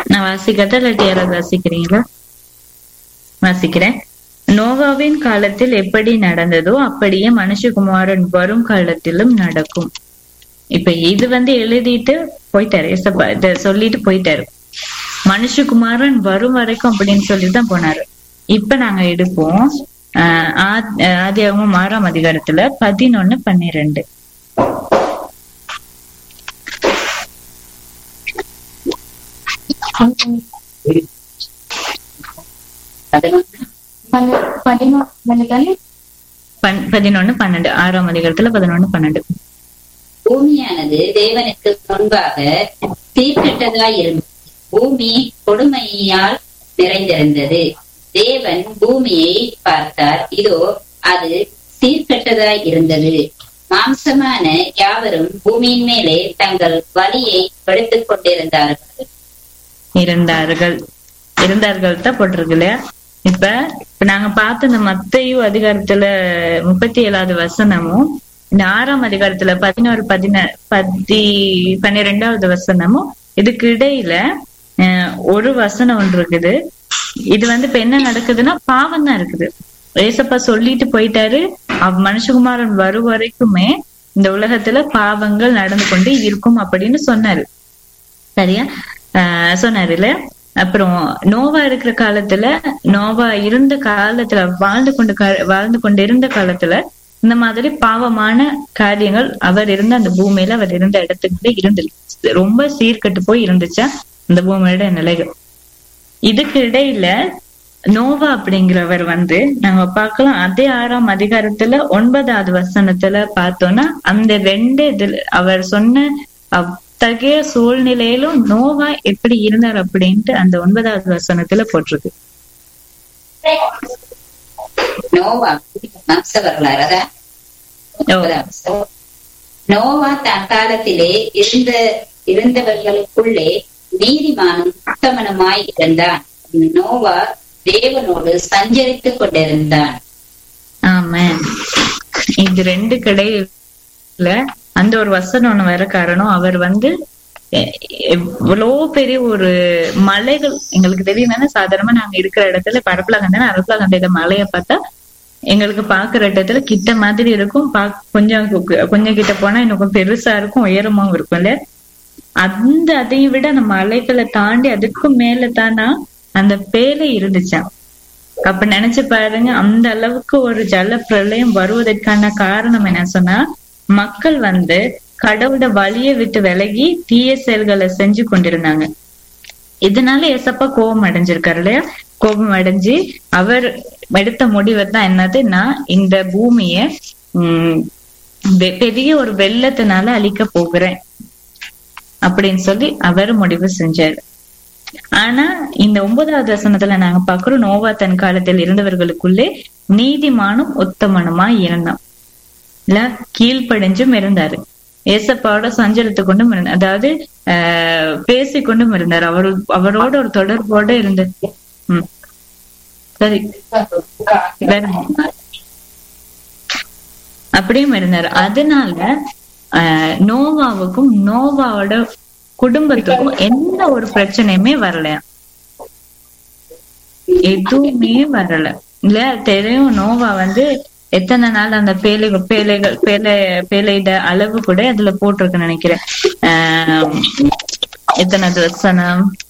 நான் வாசிக்கிறதா இல்லாட்டி யாராவது வாசிக்கிறீங்களா வாசிக்கிறேன் நோவாவின் காலத்தில் எப்படி நடந்ததோ அப்படியே மனுஷகுமாரன் வரும் காலத்திலும் நடக்கும் இப்ப இது வந்து எழுதிட்டு போயிட்டாரு ஏசப்பா இத சொல்லிட்டு போயிட்டாரு மனுஷகுமாரன் வரும் வரைக்கும் அப்படின்னு சொல்லிட்டு தான் போனாரு இப்ப நாங்க எடுப்போம் ஆஹ் ஆத்- ஆதியாகமம் ஆறாம் அதிகாரத்துல பதினொன்னு பன்னிரெண்டு பன்- பதினொன்னு பன்னெண்டு ஆறாம் அதிகாரத்துல பதினொன்னு பன்னெண்டு பூமியானது தேவனுக்கு முன்பாக சீர்கெட்டதாய் இருந்தது பூமி கொடுமையால் நிறைந்திருந்தது தேவன் பூமியை பார்த்தார் இதோ அது சீர்கெட்டதாய் இருந்தது மாம்சமான யாவரும் பூமியின் மேலே தங்கள் வலியை எடுத்துக் கொண்டிருந்தார்கள் இருந்தார்கள் இருந்தார்கள் தான் போட்டிருக்கு இல்லையா இப்ப இப்ப நாங்க பார்த்த இந்த மத்தையு அதிகாரத்துல முப்பத்தி ஏழாவது வசனமும் இந்த ஆறாம் அதிகாரத்துல பதினோரு பதின பதி பன்னிரெண்டாவது வசனமும் இதுக்கு இடையில அஹ், ஒரு வசனம் ஒன்று இருக்குது இது வந்து இப்ப என்ன நடக்குதுன்னா பாவம் தான் இருக்குது ஏசப்பா சொல்லிட்டு போயிட்டாரு அவ் மனுஷகுமாரன் வரும் வரைக்குமே இந்த உலகத்துல பாவங்கள் நடந்து கொண்டு இருக்கும் அப்படின்னு சொன்னாரு சரியா ஆஹ் சொன்னாரு இல்ல அப்புறம் நோவா இருக்கிற காலத்துல நோவா இருந்த காலத்துல வாழ்ந்து கொண்டு கா- வாழ்ந்து கொண்டு இருந்த காலத்துல இந்த மாதிரி பாவமான காரியங்கள் அவர் இருந்த அந்த பூமியில அவர் இருந்த இடத்துக்கு இருந்துச்சு ரொம்ப சீர்கெட்டு போய் இருந்துச்சா இந்த பூமியோட நிலைகள் இதுக்கு இடையில நோவா அப்படிங்கிறவர் வந்து நாங்க பார்க்கலாம் அதே ஆறாம் அதிகாரத்துல ஒன்பதாவது வசனத்துல பார்த்தோம்னா அந்த ரெண்டு இதுல அவர் சொன்ன அத்தகைய சூழ்நிலையிலும் நோவா எப்படி இருந்தார் அப்படின்ட்டு அந்த ஒன்பதாவது வசனத்துல போட்டிருக்கு நோவா மாம்ச வரலாறு அதான் ஓ, நோவா தன் காலத்திலே இருந்த இருந்தவர்களுக்குள்ளே நீதிமானும் உத்தமனுமாய் இருந்தான் நோவா தேவனோடு சஞ்சரித்துக் கொண்டிருந்தான் ஆமென் இது ரெண்டு கடையில அந்த ஒரு வசனம் ஒண்ணு வர காரணம் அவர் வந்து எ- எவ்வளோ பெரிய ஒரு மலைகள் எங்களுக்கு தெரியும் சாதாரணமா நாங்க இருக்கிற இடத்துல பரப்பலாகந்தானே அரப்பலாகந்த இந்த மலையை பார்த்தா எங்களுக்கு பாக்குற இடத்துல கிட்ட மாதிரி இருக்கும் பா- கொஞ்சம் கு- கொஞ்சம் கிட்ட போனா இன்னும் கொஞ்சம் பெருசா இருக்கும் உயரமாவும் இருக்கும் இல்ல அந்த அதையும் விட அந்த மலைகளை தாண்டி அதுக்கும் மேல தானா அந்த பேலை இருந்துச்சாம் அப்ப நினைச்சு பாருங்க அந்த அளவுக்கு ஒரு ஜல பிரளயம் வருவதற்கான காரணம் என்ன சொன்னா மக்கள் வந்து கடவுளோட வழியை விட்டு விலகி தீய செயல்களை செஞ்சு கொண்டிருந்தாங்க இதனால ஏசப்பா கோபம் அடைஞ்சிருக்காரு இல்லையா கோபம் அடைஞ்சு அவர் எடுத்த முடிவு தான் என்னதுன்னா இந்த பூமிய உம் வெ- பெரிய ஒரு வெள்ளத்தினால அழிக்க போகிறேன் அப்படின்னு சொல்லி அவர் முடிவு செஞ்சாரு ஆனா இந்த ஒன்பதாவது வசனத்துல நாங்க பாக்குறோம் நோவா தன் காலத்தில் இருந்தவர்களுக்குள்ளே நீதிமானும் உத்தமனுமாய் இருந்தான் இல்ல கீழ்ப்படிஞ்சும் இருந்தாரு ஏசப்பாவோட சஞ்சரித்து கொண்டும் இருந்தார் அதாவது ஆஹ் பேசி கொண்டும் இருந்தார் அவர் அவரோட ஒரு தொடர்போட இருந்து உம் சரி வேற அப்படியும் இருந்தாரு அதனால ஆஹ் நோவாவுக்கும் நோவாவோட குடும்பத்துக்கும் எந்த ஒரு பிரச்சனையுமே வரலையா எதுவுமே வரல இல்ல தெரியும் நோவா வந்து எத்தனை நாள் அந்த பேலை பேலைகள் பேலை பேலையிட அளவு கூட அதுல போட்டிருக்கு நினைக்கிறேன் ஆஹ் எத்தனை வசனம்